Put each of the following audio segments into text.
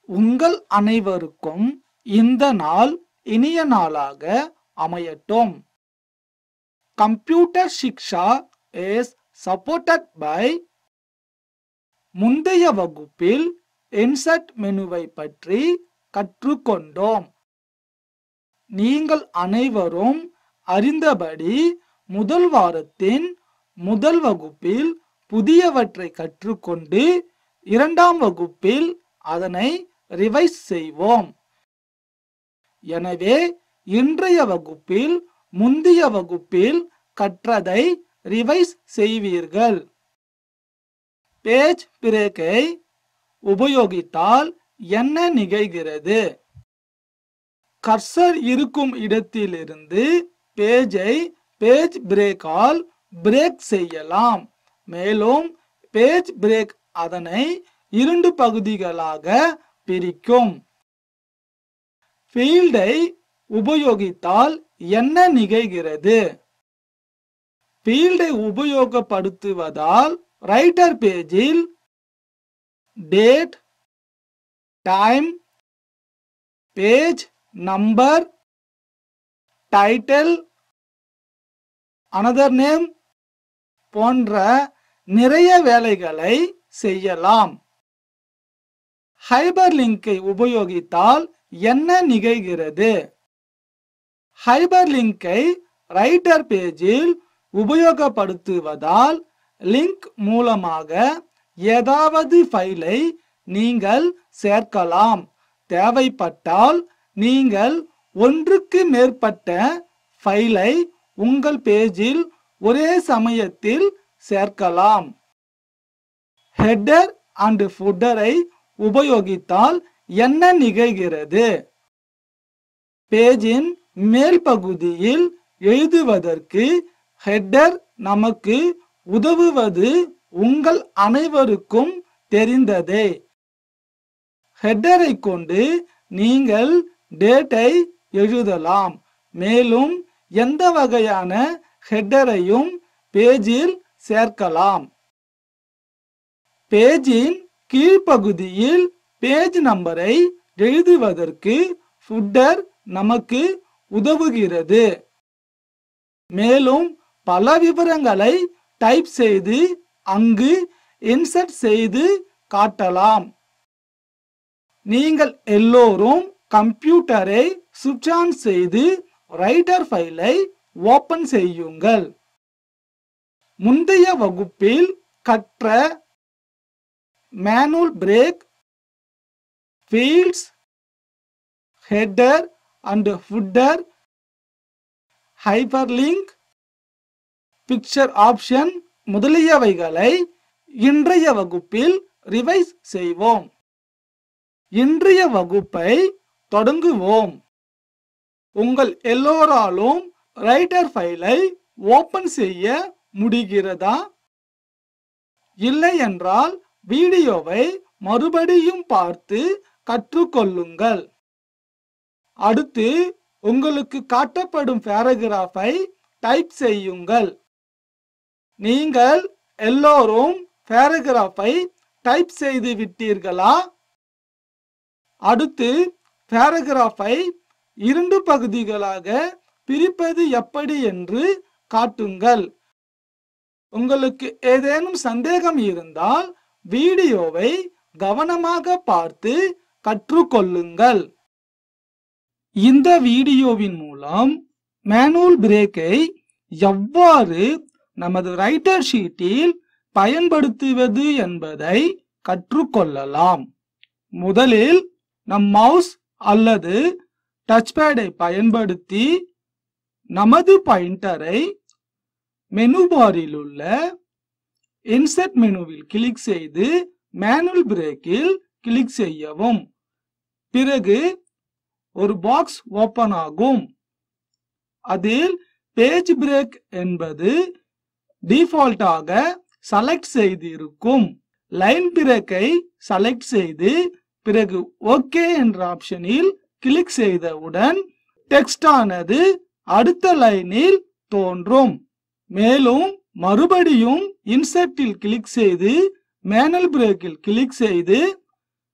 உங்கள் அனைவருக்கும் இந்த நாள் இனிய நாளாக அமையட்டும் computer Shiksha is supported by முந்தைய வகுப்பில் இன்சர்ட் மெனுவை பற்றி கற்றுக்கொண்டோம் நீங்கள் அனைவரும் அறிந்தபடி முதல் வாரத்தின் முதல் வகுப்பில் புதியவற்றை கற்றுக்கொண்டு இரண்டாம் வகுப்பில் அதனை ரிவைஸ் செய்வோம் எனவே இன்றைய வகுப்பில் முந்தைய வகுப்பில் கற்றதை ரிவைஸ் செய்வீர்கள் பேஜ் பிரேக்கை உபயோகித்தால் என்ன நிகழ்கிறது கர்சர் இருக்கும் இடத்திலிருந்து பேஜை பேஜ் பிரேக்கால் பிரேக் செய்யலாம் மேலும் பேஜ் பிரேக் அதனை இரண்டு பகுதிகளாக பிரிக்கும் ஃபீல்டை உபயோகித்தால் என்ன நிகழ்கிறது ஃபீல்டை உபயோகப்படுத்துவதால் ரைட்டர் பேஜில் date time page number title author name போன்ற நிறைய வேலைகளை செய்யலாம் ஹைபர் லிங்கை உபயோகித்தால் என்ன நிகழ்கிறது ஹைபர் லிங்கை ரைட்டர் பேஜில் உபயோகப்படுத்துவதால் லிங்க் மூலமாக ஏதாவது ஃபைலை நீங்கள் சேர்க்கலாம் தேவைப்பட்டால் நீங்கள் ஒன்றுக்கு மேற்பட்ட ஃபைலை உங்கள் பேஜில் ஒரே சமயத்தில் சேர்க்கலாம் ஹெட்டர் அண்ட் ஃபுட்டரை உபயோகித்தால் என்ன நிகழ்கிறது பேஜின் மேல் பகுதியில் எழுதுவதற்கு ஹெட்டர் நமக்கு உதவுவது உங்கள் அனைவருக்கும் தெரிந்ததே ஹெட்டரை கொண்டு நீங்கள் டேட்டை எழுதலாம் மேலும் எந்த வகையான ஹெட்டரையும் பேஜில் சேர்க்கலாம் பேஜின் கீழ்ப்பகுதியில் பேஜ் நம்பரை எழுதுவதற்கு ஃபுட்டர் நமக்கு உதவுகிறது மேலும் பல விவரங்களை டைப் செய்து அங்கு இன்சர்ட் செய்து காட்டலாம் நீங்கள் எல்லோரும் கம்ப்யூட்டரை சுவிட்ச் ஆன் செய்து ரைட்டர் ஃபைலை ஓபன் செய்யுங்கள் முந்தைய வகுப்பில் கற்ற manual break fields header and footer hyperlink picture option முதலியவைகளை இன்றைய வகுப்பில் ரிவைஸ் செய்வோம் இன்றைய வகுப்பை தொடங்குவோம் உங்கள் எல்லோராலும் ரைட்டர் ஃபைலை ஓபன் செய்ய முடிகிறதா இல்லை என்றால் வீடியோவை மறுபடியும் பார்த்து கற்றுக்கொள்ளுங்கள் அடுத்து உங்களுக்கு காட்டப்படும் பேராகிராஃபை டைப் செய்யுங்கள் நீங்கள் எல்லோரும் பேராகிராஃபை டைப் செய்து விட்டீர்களா அடுத்து பேராகிராஃபை இரண்டு பகுதிகளாக பிரிப்பது எப்படி என்று காட்டுங்கள் உங்களுக்கு ஏதேனும் சந்தேகம் இருந்தால் வீடியோவை கவனமாக பார்த்து கற்றுக்கொள்ளுங்கள் இந்த வீடியோவின் மூலம் மேனுவல் பிரேக்கை எவ்வாறு நமது ரைட்டர் ஷீட்டில் பயன்படுத்துவது என்பதை கற்றுக்கொள்ளலாம் முதலில் நம் மவுஸ் அல்லது டச்பேடை பயன்படுத்தி நமது பாயிண்டரை மெனு பாரில் உள்ள இன்செர்ட் மெனுவில் கிளிக் செய்து மேனுவல் பிரேக்கில் கிளிக் செய்யவும் பிறகு ஒரு பாக்ஸ் ஓபன் ஆகும் அதில் பேஜ் பிரேக் என்பது டிஃபால்ட்டாக செலக்ட் செய்து இருக்கும் லைன் பிரேக்கை செலக்ட் செய்து பிறகு ஓகே என்ற ஆப்ஷனில் கிளிக் செய்தவுடன் டெக்ஸ்ட் ஆனது அடுத்த லைனில் தோன்றும் மேலும் மறுபடியும் இன்சர்ட்டில் கிளிக் செய்து மேனல் பிரேக்கில் கிளிக் செய்து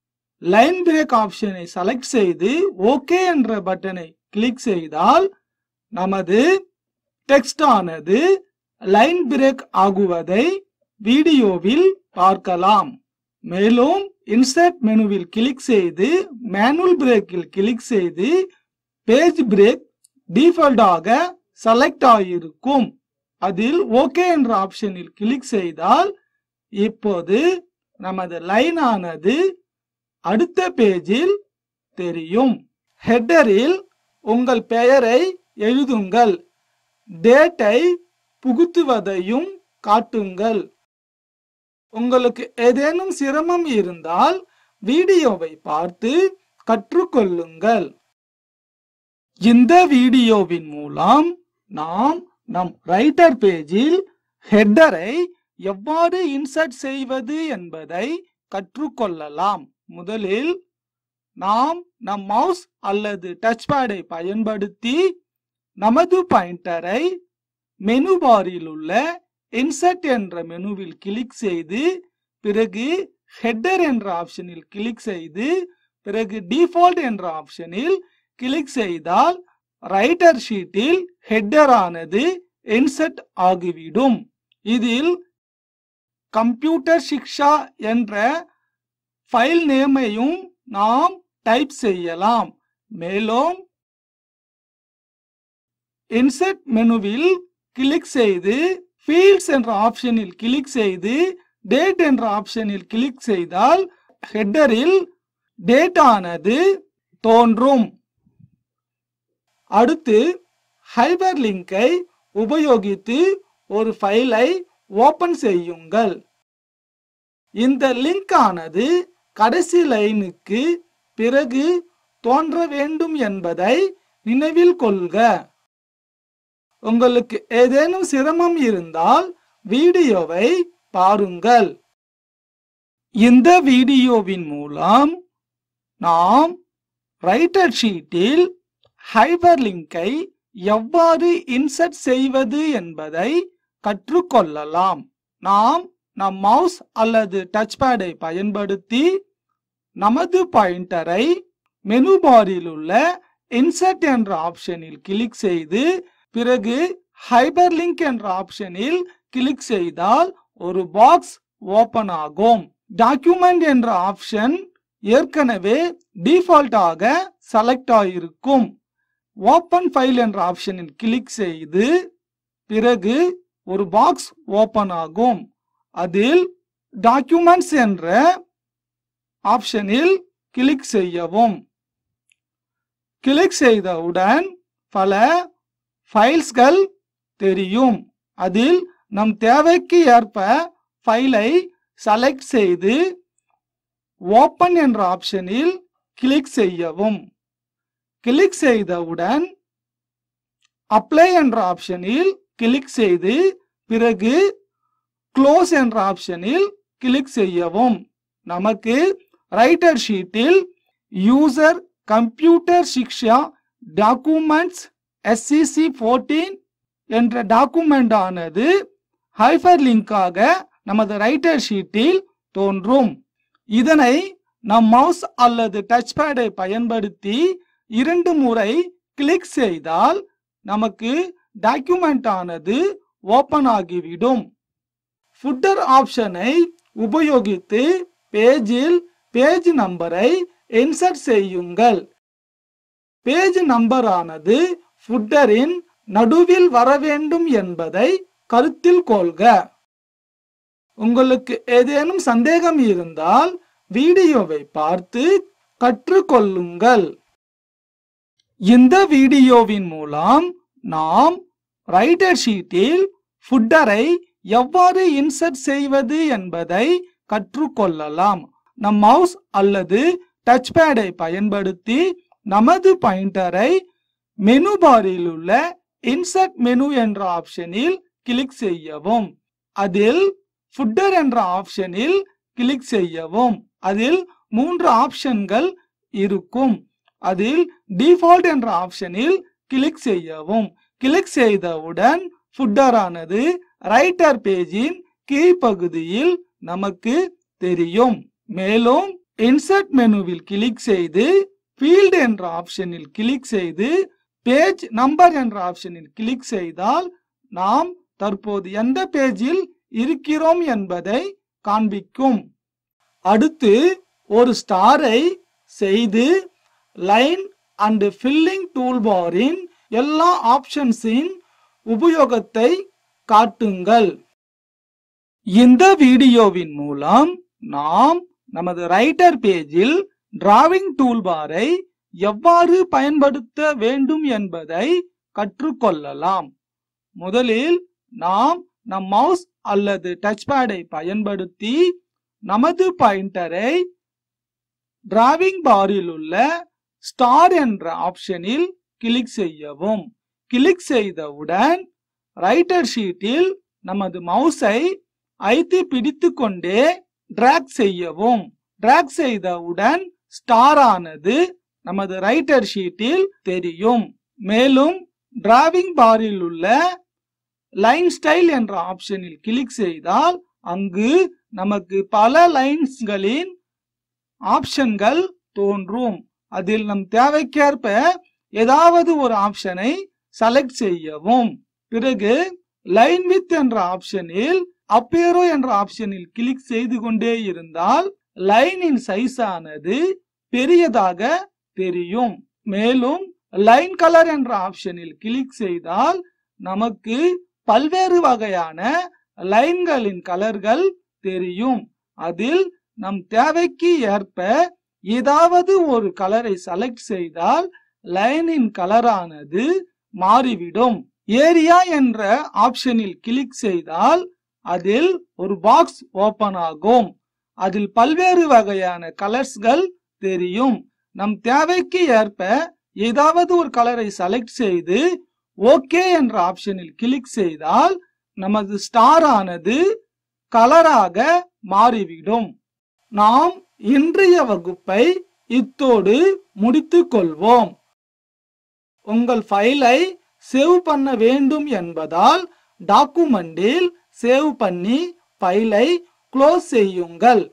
லைன் பிரேக் ஆப்ஷனை செலக்ட் செய்து ஓகே என்ற பட்டனை கிளிக் செய்தால் நமது டெக்ஸ்ட் ஆனது லைன் பிரேக் ஆகுவதை வீடியோவில் பார்க்கலாம் மேலும் இன்சர்ட் மெனுவில் கிளிக் செய்து மேனுவல் பிரேக்கில் கிளிக் செய்து பேஜ் பிரேக் டிஃபால்ட்டாக செலக்ட் ஆகியிருக்கும் அதில் ஓகே என்ற ஆப்ஷனில் கிளிக் செய்தால் இப்போது நமது லைன் ஆனது அடுத்த பேஜில் தெரியும் ஹெட்டரில் உங்கள் பெயரை எழுதுங்கள் டேட்டை புகுத்துவதையும் காட்டுங்கள் உங்களுக்கு ஏதேனும் சிரமம் இருந்தால் வீடியோவை பார்த்து கற்றுக்கொள்ளுங்கள் இந்த வீடியோவின் மூலம் நாம் நம் ரைட்டர் பேஜில் ஹெட்டரை எவ்வாறு இன்சர்ட் செய்வது என்பதை கற்றுக்கொள்ளலாம் முதலில் நாம் நம் மவுஸ் அல்லது டச் பேடை பயன்படுத்தி நமது பாயிண்டரை மெனு பாரில் உள்ள இன்சர்ட் என்ற மெனுவில் கிளிக் செய்து பிறகு ஹெட்டர் என்ற ஆப்ஷனில் கிளிக் செய்து பிறகு டிஃபால்ட் என்ற ஆப்ஷனில் கிளிக் செய்தால் ரைட்டர் ஷீட்டில் ஹெட்டர் ஆனது இன்சர்ட் ஆகிவிடும் இதில் கம்ப்யூட்டர் சிக்ஷா என்ற ஃபைல் நேமையும் நாம் டைப் செய்யலாம் மேலும் இன்சர்ட் மெனுவில் கிளிக் செய்து ஃபீல்ட்ஸ் என்ற ஆப்ஷனில் கிளிக் செய்து டேட் என்ற ஆப்ஷனில் கிளிக் செய்தால் ஹெட்டரில் டேட் ஆனது தோன்றும் அடுத்து ஹைபர் லிங்கை உபயோகித்து ஒரு ஃபைலை ஓபன் செய்யுங்கள் இந்த லிங்க் ஆனது கடைசி லைனுக்கு பிறகு தோன்ற வேண்டும் என்பதை நினைவில் கொள்க உங்களுக்கு ஏதேனும் சிரமம் இருந்தால் வீடியோவை பாருங்கள் இந்த வீடியோவின் மூலம் நாம் ரைட்டர் ஷீட்டில் ஹைபர் லிங்கை எவ்வாறு இன்சர்ட் செய்வது என்பதை கற்றுக்கொள்ளலாம் நாம் நம் மவுஸ் அல்லது டச் பேடை பயன்படுத்தி நமது பாயிண்டரை மெனு பாரில் உள்ள இன்சர்ட் என்ற ஆப்ஷனில் கிளிக் செய்து பிறகு ஹைபர் லிங்க் என்ற ஆப்ஷனில் கிளிக் செய்தால் ஒரு பாக்ஸ் ஓபன் ஆகும் டாக்குமெண்ட் என்ற ஆப்ஷன் ஏற்கனவே டிஃபால்ட்டாக செலக்ட் ஆகிருக்கும் ஓபன் ஃபைல் என்ற ஆப்ஷனில் கிளிக் செய்து பிறகு ஒரு பாக்ஸ் ஓபன் ஆகும் அதில் டாக்குமெண்ட்ஸ் என்ற ஆப்ஷனில் கிளிக் செய்யவும் கிளிக் செய்தவுடன் பல ஃபைல்ஸ்கள் தெரியும் அதில் நம் தேவைக்கு ஏற்ப ஃபைலை செலக்ட் செய்து ஓப்பன் என்ற ஆப்ஷனில் கிளிக் செய்யவும் கிளிக் செய்தவுடன் அப்ளை என்ற ஆப்ஷனில் கிளிக் செய்து பிறகு க்ளோஸ் என்ற ஆப்ஷனில் கிளிக் செய்யவும் நமக்கு ரைட்டர் ஷீட்டில் user computer Shiksha documents SCC fourteen என்ற டாக்குமெண்ட் ஆனது ஹைபர் லிங்காக நமது ரைட்டர் ஷீட்டில் தோன்றும் இதனை நம் மவுஸ் அல்லது டச் பேடை பயன்படுத்தி இரண்டு முறை கிளிக் செய்தால் நமக்கு டாக்குமெண்ட் ஆனது ஓபன் ஆகிவிடும் ஃபுட்டர் ஆப்ஷனை உபயோகித்து பேஜில் பேஜ் நம்பரை இன்சர்ட் செய்யுங்கள் பேஜ் நம்பர் ஆனது ஃபுட்டரின் நடுவில் வர வேண்டும் என்பதை கருத்தில் கொள்க உங்களுக்கு ஏதேனும் சந்தேகம் இருந்தால் வீடியோவை பார்த்து கற்றுக்கொள்ளுங்கள் இந்த வீடியோவின் மூலம் நாம் ரைட்டர் ஷீட்டில் ஃபுட்டரை எவ்வாறு இன்சர்ட் செய்வது என்பதை கற்றுக்கொள்ளலாம் நம் மவுஸ் அல்லது டச் பேடை பயன்படுத்தி நமது பாயிண்டரை மெனு பாரில் உள்ள இன்சர்ட் மெனு என்ற ஆப்ஷனில் கிளிக் செய்யவும் அதில் ஃபுட்டர் என்ற ஆப்ஷனில் கிளிக் செய்யவும் அதில் மூன்று ஆப்ஷன்கள் இருக்கும் அதில் டிஃபால்ட் என்ற ஆப்ஷனில் கிளிக் செய்யவும் கிளிக் செய்தவுடன் ஃபுட்டர் ஆனது ரைட்டர் பேஜின் கீழ்ப்பகுதியில் நமக்கு தெரியும் மேலும் இன்சர்ட் மெனுவில் கிளிக் செய்து ஃபீல்டு என்ற ஆப்ஷனில் கிளிக் செய்து பேஜ் நம்பர் என்ற ஆப்ஷனில் கிளிக் செய்தால் நாம் தற்போது எந்த பேஜில் இருக்கிறோம் என்பதை காண்பிக்கும் அடுத்து ஒரு ஸ்டாரை செய்து லைன் அண்ட் ஃபில்லிங் டூல்பாரின் எல்லா ஆப்ஷன்ஸின் உபயோகத்தை காட்டுங்கள் இந்த வீடியோவின் மூலம் நாம் நமது ரைட்டர் பேஜில் டிராவிங் டூல்பாரை எவ்வாறு பயன்படுத்த வேண்டும் என்பதை கற்றுக்கொள்ளலாம் முதலில் நாம் நம் மவுஸ் அல்லது டச் பேடை பயன்படுத்தி நமது பாயிண்டரை டிராவிங் பாரில் உள்ள ஸ்டார் என்ற ஆப்ஷனில் கிளிக் செய்யவும் கிளிக் செய்தவுடன் ரைட்டர் ஷீட்டில் நமது மவுஸை ஐத்தி பிடித்து கொண்டே டிராக் செய்யவும் டிராக் செய்தவுடன் ஸ்டார் ஆனது நமது ரைட்டர் ஷீட்டில் தெரியும் மேலும் டிராவிங் பாரில் உள்ள லைன் ஸ்டைல் என்ற ஆப்ஷனில் கிளிக் செய்தால் அங்கு நமக்கு பல லைன்ஸ்களின் ஆப்ஷன்கள் தோன்றும் அதில் நம் தேவைக்கேற்ப ஏதாவது ஒரு ஆப்ஷனை செலக்ட் செய்யவும் பிறகு லைன் வித் என்ற ஆப்ஷனில் அப்பேரோ என்ற ஆப்ஷனில் கிளிக் செய்து கொண்டே இருந்தால் லைனின் சைஸ் ஆனது பெரியதாக தெரியும் மேலும் லைன் கலர் என்ற ஆப்ஷனில் கிளிக் செய்தால் நமக்கு பல்வேறு வகையான லைன்களின் கலர்கள் தெரியும் அதில் நம் தேவைக்கு ஏற்ப ஏதாவது ஒரு கலரை செலக்ட் செய்தால் லைனின் கலரானது மாறிவிடும் ஏரியா என்ற ஆப்ஷனில் கிளிக் செய்தால் அதில் ஒரு பாக்ஸ் ஓபன் ஆகும் அதில் பல்வேறு வகையான கலர்ஸ்கள் தெரியும் நம் தேவைக்கு ஏற்ப ஏதாவது ஒரு கலரை செலக்ட் செய்து ஓகே என்ற ஆப்ஷனில் கிளிக் செய்தால் நமது ஸ்டார் ஆனது கலராக மாறிவிடும் நாம் இன்றைய வகுப்பை இத்தோடு முடித்துக் கொள்வோம் உங்கள் ஃபைலை சேவ் பண்ண வேண்டும் என்பதால் டாக்குமெண்டில் சேவ் பண்ணி ஃபைலை க்ளோஸ் செய்யுங்கள்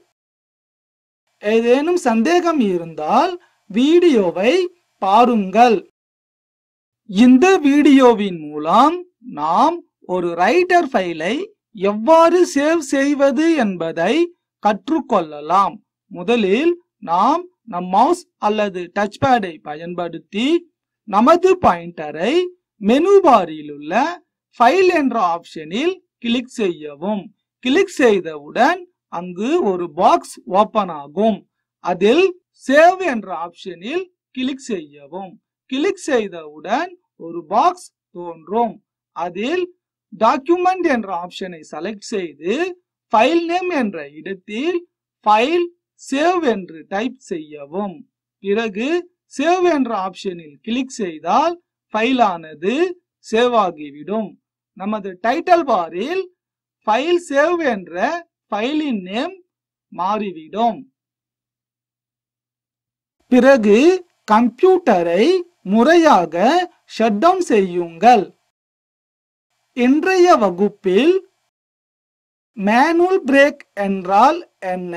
ஏதேனும் சந்தேகம் இருந்தால் வீடியோவை பாருங்கள் இந்த வீடியோவின் மூலம் நாம் ஒரு ரைட்டர் ஃபைலை எவ்வாறு சேவ் செய்வது என்பதை கற்றுக்கொள்ளலாம் முதலில் நாம் நம் மவுஸ் அல்லது டச் பேடை பயன்படுத்தி நமது பாயிண்டரை மெனு பாரில் உள்ள ஃபைல் என்ற ஆப்ஷனில் கிளிக் செய்யவும் கிளிக் செய்தவுடன் அங்கு ஒரு பாக்ஸ் ஓபன் ஆகும் அதில் சேவ் என்ற ஆப்ஷனில் கிளிக் செய்யவும் கிளிக் செய்தவுடன் ஒரு பாக்ஸ் தோன்றும் அதில் டாக்குமெண்ட் என்ற ஆப்ஷனை செலக்ட் செய்து ஃபைல் நேம் என்ற இடத்தில் ஃபைல் சேவ் என்று டைப் செய்யவும் பிறகு சேவ் என்ற ஆப்ஷனில் கிளிக் செய்தால் ஃபைல் ஆனது சேவ் ஆகிவிடும் நமது டைட்டில் பாரில் ஃபைல் சேவ் என்ற ஃபைலின் நேம் மாறிவிடும் பிறகு கம்ப்யூட்டரை முறையாக ஷட் டவுன் செய்யுங்கள் இன்றைய வகுப்பில் மேனுவல் பிரேக் என்றால் என்ன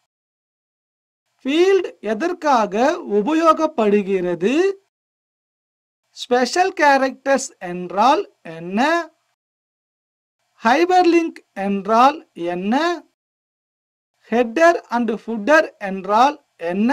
ஃபீல்ட் எதற்காக உபயோகப்படுகிறது ஸ்பெஷல் கேரக்டர்ஸ் என்றால் என்ன ஹைபர்லிங்க் என்றால் என்ன ஹெட்டர் அண்ட் ஃபுட்டர் என்றால் என்ன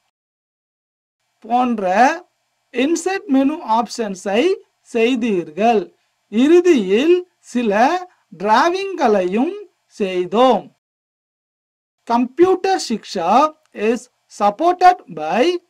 போன்ற இன்செர்ட் மெனு ஆப்ஷன்ஸை செய்தீர்கள் இறுதியில் சில டிராவிங்களையும் செய்தோம் computer Shiksha is supported by